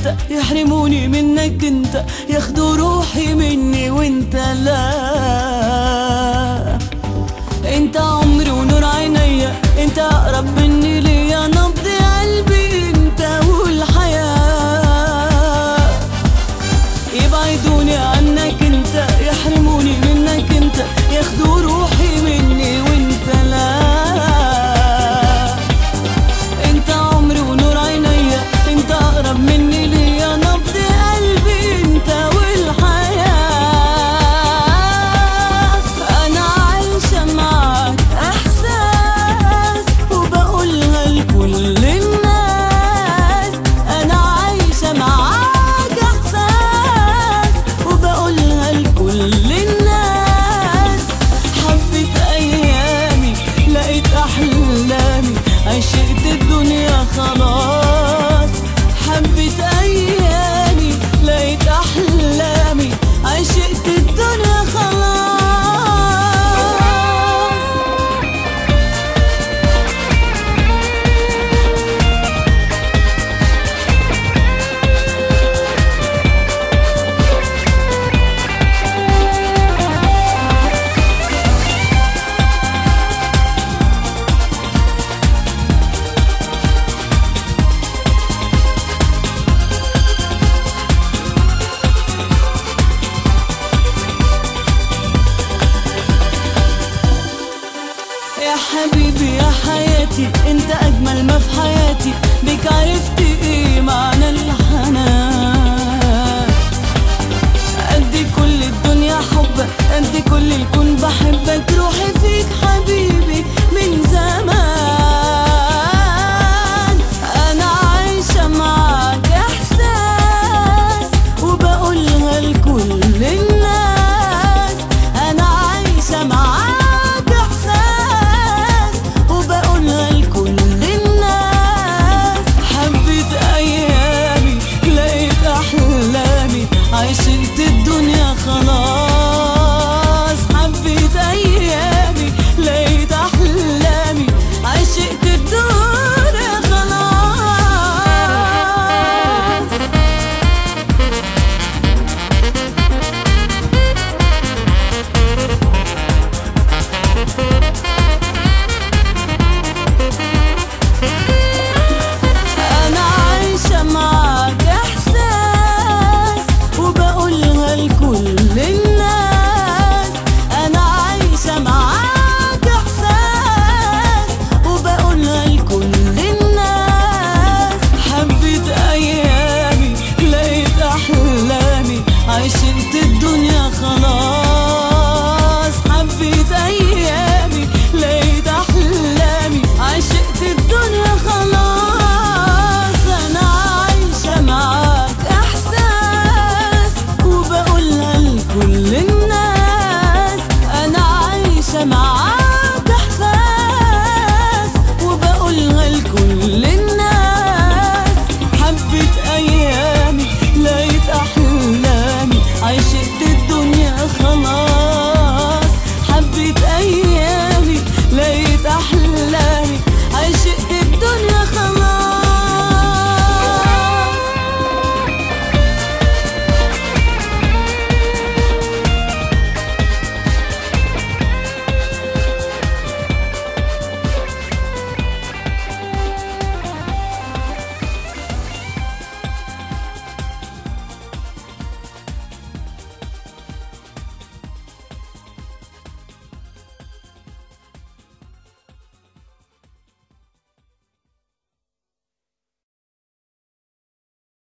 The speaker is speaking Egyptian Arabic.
انت يحرموني منك انت ياخدوا روحي مني وانت لا انت عمري ونور عينيا انت اقرب مني ليا نبض قلبي انت والحياه يبعدوني عنك انت يحرموني منك انت ياخدوا روحي مني وانت لا انت عمري ونور عينيا انت اقرب مني ليا نبض قلبي انت والحياة انا عايشة معاك احساس وبقولها لكل الناس انا عايشة معاك احساس وبقولها لكل الناس حبيت ايامي لقيت احلامي عشقت الدنيا خلاص حبيت ايامي لقيت احلامي عشقت الدنيا خلاص يا حبيبي يا حياتي انت اجمل ما في حياتي بك عرفت ايه معنى الحنان قد كل الدنيا حبك قد كل الكون بحبك روحي